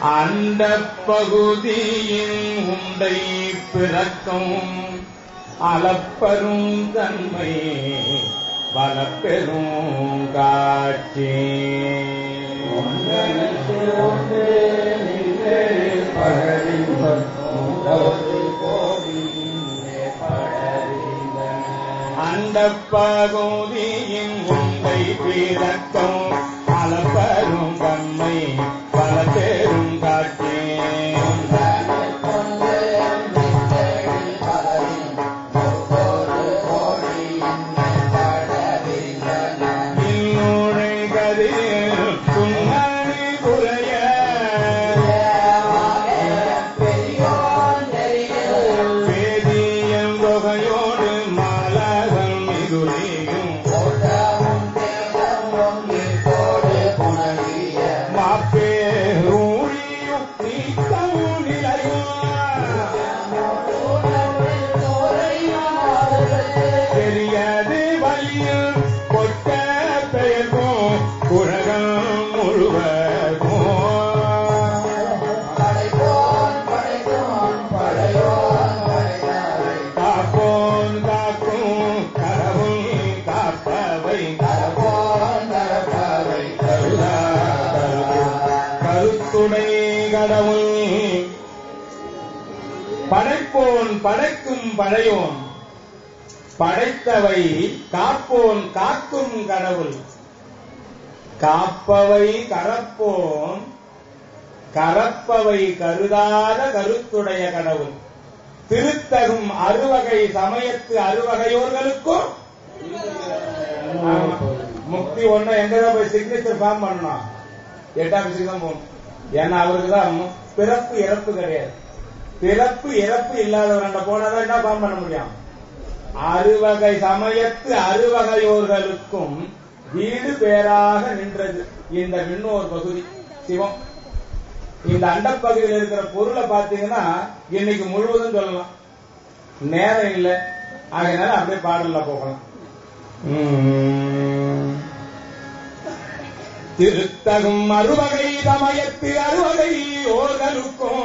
அந்த பகுதியின் உண்டை பிறக்கும் அளப்பெரும் தன்மை வளப்பெரும் காட்சி அந்த பகுதியின் உண்டை பிறக்கும் அளப்பெரும் தன்மை வளப்பெரும் காட்சி இன்னுரை கதிர் துண்ணறி குறைய வேதியன் தொகையோடு மலர்கள் மிகுதியும் மாப்பேரூழியும் நீக்கவும் நிலையும் தெரியாது வழியில் கொட்ட பெயர்க்கும் உலகம் முழுவதும் காப்போன் காக்கும் கடவுள் காப்பவை கருதா கருத்துடை கடவுள் படைப்போன் படைக்கும் படையோன் படைத்தவை காப்போன் காக்கும் கடவுள் காப்பவை கரப்போன் கரப்பவை கருதாத கருத்துடைய கடவுள் திருத்தகும் அறுவகை சமயத்து அறுவகையோர்களுக்கும் ஆமா. முக்தி ஒண்ணு எங்கதான் போய் சிக்னேச்சர் ஃபார்ம் பண்ணணும் எட்டாம் விஷயம் தான் போகணும் ஏன்னா அவருக்கு தான் பிறப்பு இறப்பு கிடையாது பிறப்பு இறப்பு இல்லாதவர்கிட்ட போனாதான் என்ன ஃபார்ம் பண்ண முடியும் அறுவகை சமயத்து அறுவகையோர்களுக்கும் வீடு பேராக நின்றது இந்த விண்ணோர் பகுதி சிவம் இந்த அண்டப்பகுதியில் இருக்கிற பொருளை பார்த்தீங்கன்னா இன்னைக்கு முழுவதும் சொல்லலாம் நேரம் இல்லை ஆகையினால அப்படியே பாடல்ல போகலாம் உம். திருத்தகும் அறுவகை சமயத்து அறுவகை ஓர்களுக்கும்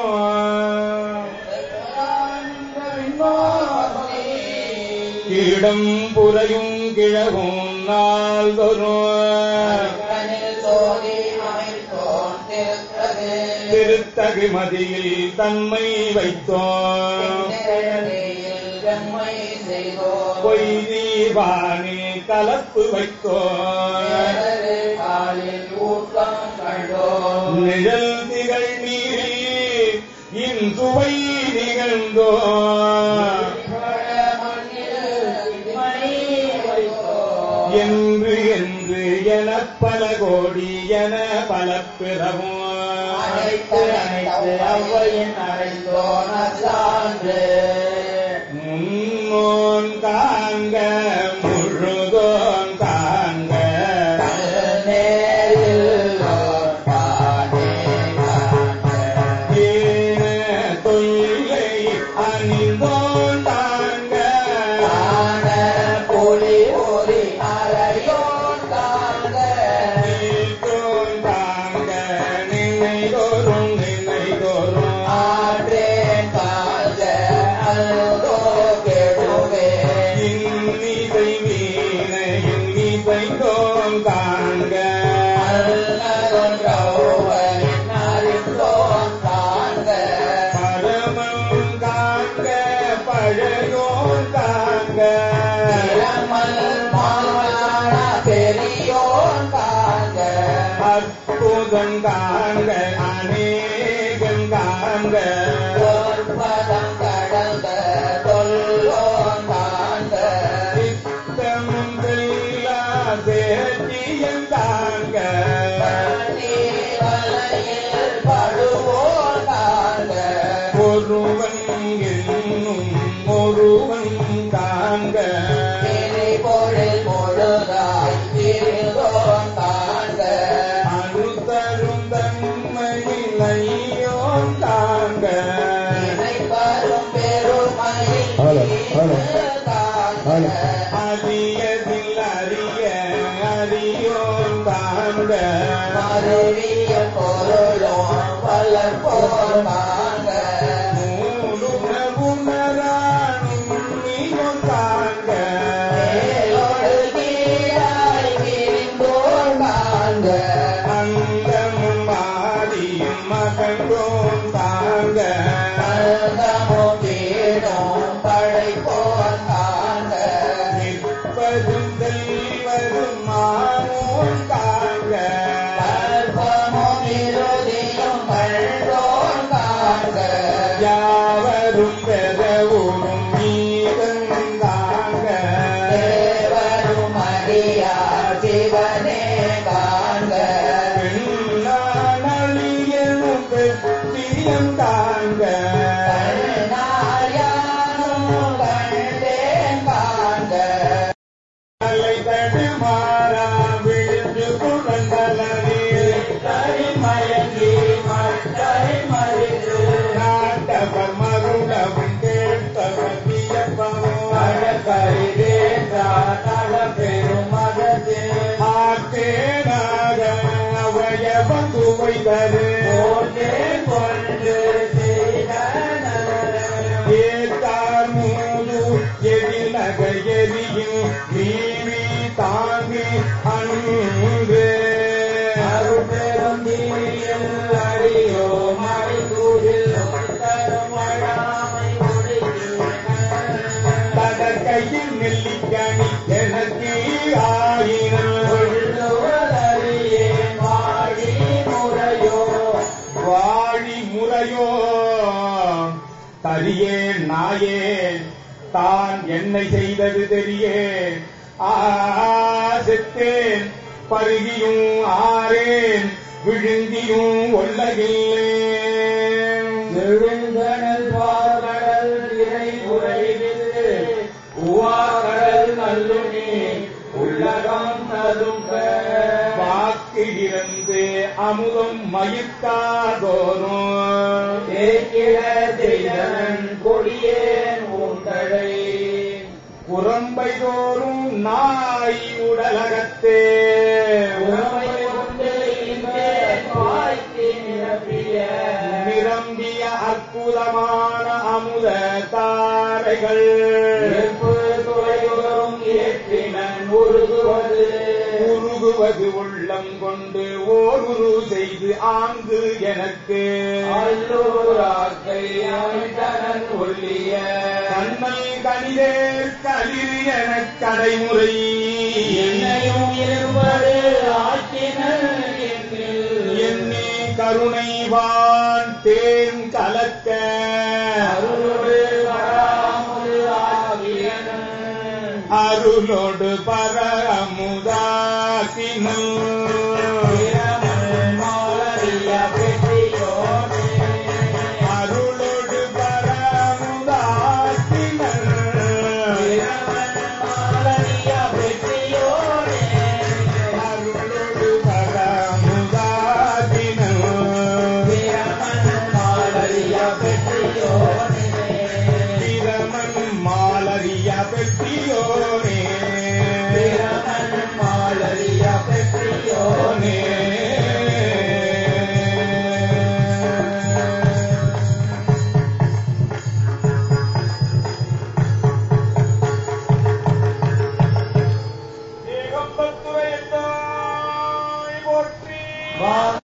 கீடம் புரையும் கிழகும் நாள்தோறும் திருத்தகு மதியில் தன்மை வைத்தோம் பொய் தீபானி கலப்பு வைத்தோம் நிழல் திகழ் நீரில் இன் சுவை நிகழ்ந்தோ என்று என்று என பல கோடி என பல பிறவும் அனைத்து அனைத்து அவ்வையின் அறைந்தோன சான்று முன்னோன் காண்க முழுதோன் காண்க நேரில் தானே காண்க ஏன தொல்லை அணிந்தோன் தாங்க காண பொலி ஒலி அறையோன் காண்க நீத்தோன் தாங்க நினை தோறும் நினை தோறும் ஆற்றேன் காண்க அல்தோ கெடுவே இன்னிசை வீணை இன்னிசை தோன் காண்க அல்லதொன் கௌவரின் அறிந்தோன் காண்க பரமம் காண்க பழையோன் காண்க இளமல் மாலான பெரியோன் காண்க அற்புதம் காண்க அநேகம் காண்க தோற்பதம் கடந்த தொல்லோன் காண்க சித்தமும் செல்லா தேர்ச்சியம் காண்க வலையில் படுவோன் காண்க ஒருவன் என்னும் ஒருவன் காண்க திரி பொழில் முழுதாய் திரிந்தோன் காண்க அணுதரும் தன்மையில் ஐயோன் காண்க நினைப்பரும் பெருமையில் ஹலோ, ஹலோ. காண்க அதியதில் அறிய அறியோன் காண்க மருவிய பொருளோன் வளர் போல் தாங்க மேலோடு கீழாய் விரிந்தோர் தாங்க மருதமும் வீடும் படைப்போர் தாங்க கற்பமும் இறுதியும் கண்டோர் தாங்க யாவரும் பெறவும் நீதந்தாங்க தேவரும் அறியா சிவனே காண்க பெண்ணானழியனும் பெற்றியம் தாங்க கண்ணாயானும் கண்டேன் காண்க தலை தடுமாறா விழுந்து புகழ்ந்தலனே மயங்கி மட்டை மறித்து நாட்டவர் மருடவும் கேட்டவர் வியப்பவும் பெரும் மதத்தே ஆத்தேனாக அவயவம் துவைதரு போற்றே கொண்டு செய்த நல்லறம். ஏத்தார் மூது எதில் நகை எரியும் நீவி தாங்கி அன்பு அருட்பெரும் தீயில் அறியோ மறைகூடில் தரும் வழாமை முடிக்கிறேன். தடக்கையில் நெல்லிக்கனி எனக்கு ஆயிரம் சொல்லுவதறியேன் வாழி முறையோ வாழி முறையோ தரியே நாயே தான் என்னை செய்தது தெரியே ஆசத்தேன் பருகியும் ஆறேன் விழுந்தியும் ஒல்லகில்லேன் எழுந்தனல் பார்கடல் திரை உரைவித்து உவாகடல் நல்லுனி உள்ளகம் ததும்ப வாக்கு இறந்து அமுதம் மயிர்காதோறும் தேக்கிட செய்தனன் கொடியேன் உண்டழை புறம்பை தோறும் நாய் உடலகத்தே உணவை கொண்டு இன்பேன் வாய்க்கு நிரப்பிய நிரம்பிய அற்புதமான அமுத தாரைகள் நெருப்பு துறையுறும் ஏற்றினன் உருகுவது உருகுவது உள்ளம் கொண்டு ஓருரு செய்து ஆங்கு எனக்கு அல்லூராக்கை அமைத்தனன் ஒல்லிய கண்ணல் கனிதே களிர் எனக் கடைமுறை என்னையும் இருப்பது ஆக்கினல் என்னில் என்னே கருணைவான் தேன் கலக்க அருளோடு வராமல் ஆகியனன் அருளோடு பர அமுதாசினும்